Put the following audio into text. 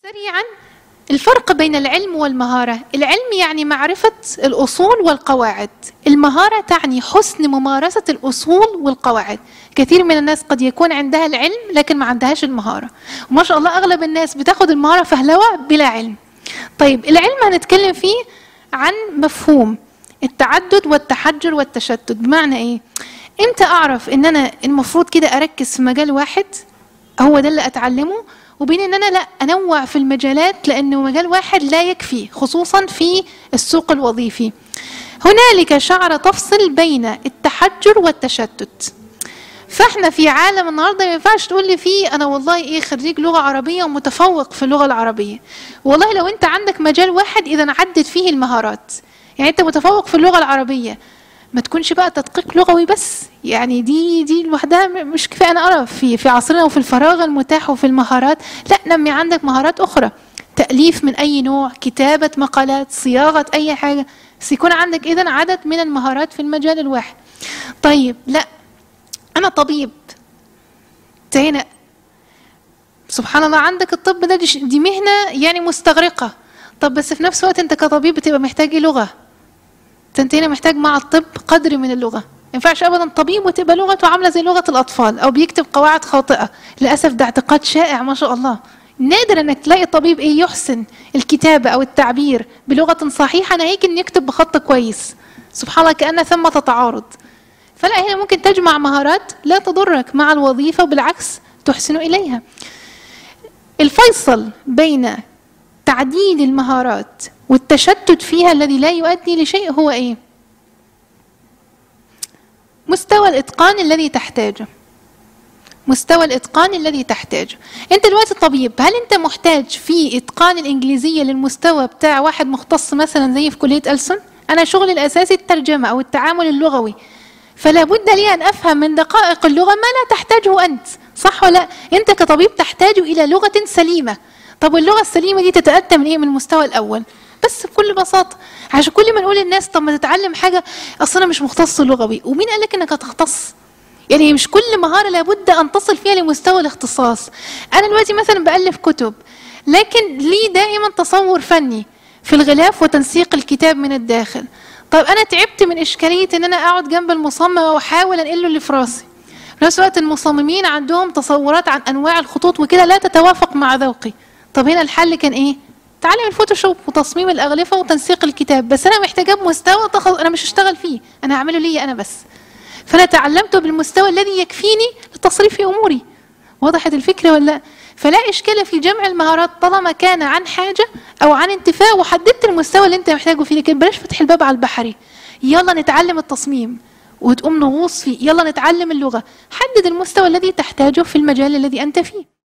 سريعا الفرق بين العلم والمهارة العلم يعني معرفة الأصول والقواعد المهارة تعني حسن ممارسة الأصول والقواعد كثير من الناس قد يكون عندها العلم لكن ما عندهاش المهارة وما شاء الله أغلب الناس بتاخد المهارة فهلوة بلا علم طيب العلم هنتكلم فيه عن مفهوم التعدد والتحجر والتشتت بمعنى ايه امتى اعرف ان انا المفروض كده اركز في مجال واحد هو ده اللي اتعلمه وبين ان انا لا انوع في المجالات لانه مجال واحد لا يكفي خصوصا في السوق الوظيفي هنالك شعر تفصل بين التحجر والتشتت فاحنا في عالم النهارده ما ينفعش تقول لي فيه انا والله ايه خريج لغه عربيه ومتفوق في اللغه العربيه والله لو انت عندك مجال واحد اذا عدت فيه المهارات يعني انت متفوق في اللغه العربيه ما تكونش بقى تدقيق لغوي بس يعني دي دي لوحدها مش كفايه انا ارى في في عصرنا وفي الفراغ المتاح وفي المهارات لا نمي عندك مهارات اخرى تاليف من اي نوع كتابه مقالات صياغه اي حاجه بس يكون عندك اذا عدد من المهارات في المجال الواحد طيب لا انا طبيب هنا سبحان الله عندك الطب ده دي, دي مهنه يعني مستغرقه طب بس في نفس الوقت انت كطبيب بتبقى محتاج ايه لغه انت هنا محتاج مع الطب قدر من اللغه ما ينفعش ابدا طبيب وتبقى لغته عامله زي لغه الاطفال او بيكتب قواعد خاطئه للاسف ده اعتقاد شائع ما شاء الله نادر انك تلاقي طبيب ايه يحسن الكتابه او التعبير بلغه صحيحه ناهيك ان يكتب بخط كويس سبحان الله كان ثمه تعارض فلا هنا ممكن تجمع مهارات لا تضرك مع الوظيفه وبالعكس تحسن اليها الفيصل بين تعديل المهارات والتشتت فيها الذي لا يؤدي لشيء هو ايه مستوى الاتقان الذي تحتاجه مستوى الاتقان الذي تحتاجه انت دلوقتي طبيب هل انت محتاج في اتقان الانجليزيه للمستوى بتاع واحد مختص مثلا زي في كليه ألسن انا شغلي الاساسي الترجمه او التعامل اللغوي فلا بد لي ان افهم من دقائق اللغه ما لا تحتاجه انت صح ولا انت كطبيب تحتاج الى لغه سليمه طب اللغه السليمه دي تتاتى من ايه من المستوى الاول بس بكل بساطه عشان كل ما نقول للناس طب ما تتعلم حاجه اصل انا مش مختص لغوي ومين قال لك انك هتختص يعني مش كل مهاره لابد ان تصل فيها لمستوى الاختصاص انا دلوقتي مثلا بالف كتب لكن لي دائما تصور فني في الغلاف وتنسيق الكتاب من الداخل طيب انا تعبت من اشكاليه ان انا اقعد جنب المصمم واحاول انقله اللي في راسي في نفس الوقت المصممين عندهم تصورات عن انواع الخطوط وكده لا تتوافق مع ذوقي طب هنا الحل كان ايه تعلم الفوتوشوب وتصميم الاغلفه وتنسيق الكتاب بس انا محتاجه بمستوى تخل... انا مش هشتغل فيه انا هعمله لي انا بس فانا تعلمته بالمستوى الذي يكفيني لتصريف اموري وضحت الفكره ولا لا فلا اشكال في جمع المهارات طالما كان عن حاجه او عن انتفاع وحددت المستوى اللي انت محتاجه فيه لكن بلاش فتح الباب على البحري يلا نتعلم التصميم وتقوم نغوص فيه يلا نتعلم اللغه حدد المستوى الذي تحتاجه في المجال الذي انت فيه